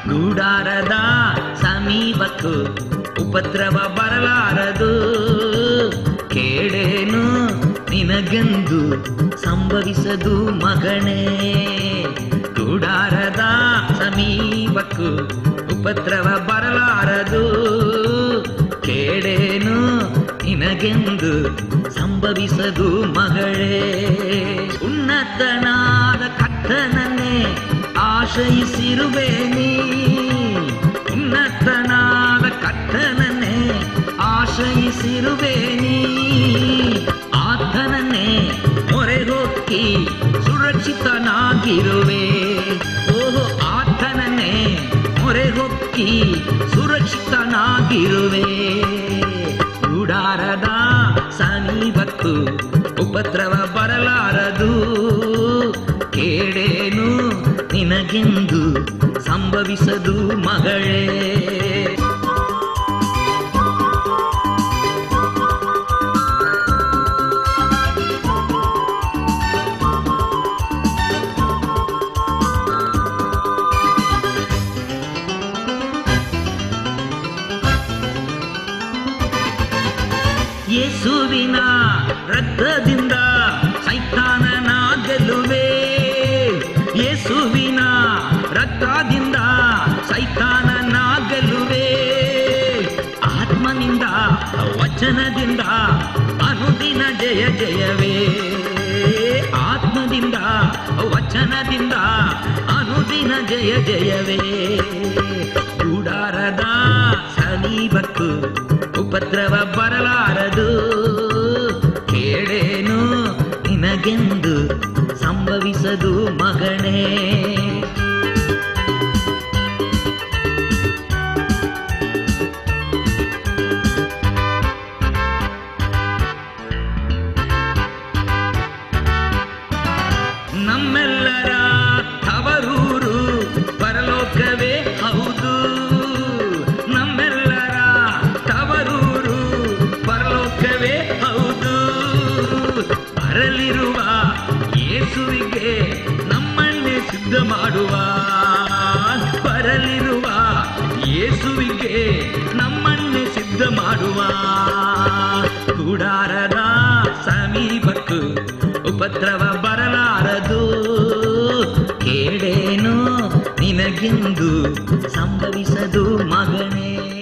ಗೂಡಾರದ ಸಮೀಪಕ್ಕೂ ಉಪದ್ರವ ಬರಲಾರದು ಕೇಳೇನು ನಿನಗೆಂದು ಸಂಭವಿಸದು ಮಗನೇ ಗೂಡಾರದ ಸಮೀಪಕ್ಕೂ ಉಪದ್ರವ ಬರಲಾರದು ಕೇಳೇನು ನಿನಗೆಂದು ಸಂಭವಿಸದು ಮಗಳೇ ಉನ್ನತನಾದ ಕರ್ತನನ್ನೇ ಆಶ್ರಯಿಸಿರುವೆ ನೀ ಉನ್ನತನಾದ ಕರ್ತನನ್ನೇ ಆಶ್ರಯಿಸಿರುವೆ ನೀ ಆತನನ್ನೇ ಮೊರೆಹೊಕ್ಕಿ ಸುರಕ್ಷಿತನಾಗಿರುವೆ ಓಹೋ ಆತನನ್ನೇ ಮೊರೆಹೊಕ್ಕಿ ಸುರಕ್ಷಿತನಾಗಿರುವೆ ಗುಡಾರದ ಸಮೀಪಕ್ಕೂ ಉಪದ್ರವ ಬರಲಾರದು ಕೇಳೇನು ನಿನಗೆಂದು ಸಂಭವಿಸದು ಮಗಳೇ ಯೇಸುವಿನ ರಕ್ತದಿಂದ ಸೈತಾನನ ಗೆಲ್ಲುವೆ ಯೇಸುವಿನ ರಕ್ತದಿಂದ ಸೈತಾನನ ಗೆಲ್ಲುವೆ ಆತ್ಮನಿಂದ ವಚನದಿಂದ ಅನುದಿನ ಜಯ ಜಯವೇ ಆತ್ಮದಿಂದ ವಚನದಿಂದ ಅನುದಿನ ಜಯ ಜಯವೇ ಗುಡಾರದ ಸಮೀಪಕ್ಕೂ ಉಪದ್ರವ ಬರಲಾರದು ಕೇಳೇನು ನಿನಗೆಂದು ಸಂಭವಿಸದು ಮಗನೇ ನಮ್ಮೆಲ್ಲರ ತವರೂರು ಪರಲೋಕವೇ ಹೌದು ನಮ್ಮೆಲ್ಲರ ತವರೂರು ಪರಲೋಕವೇ ಹೌದು ಬರಲಿರುವ ಯೇಸುವಿಗೆ ನಮ್ಮನ್ನೇ ಸಿದ್ಧ ಮಾಡುವ ಬರಲಿರುವ ಯೇಸುವಿಗೆ ನಮ್ಮನ್ನೇ ಸಿದ್ಧ ಮಾಡುವ ಗುಡಾರದ ಸಮೀಪಕ್ಕೂ ಉಪದ್ರವ ಬರಲಾರದು ಕೇಳೇನು ನಿನಗೆಂದು ಸಂಭವಿಸದು ಮಗನೇ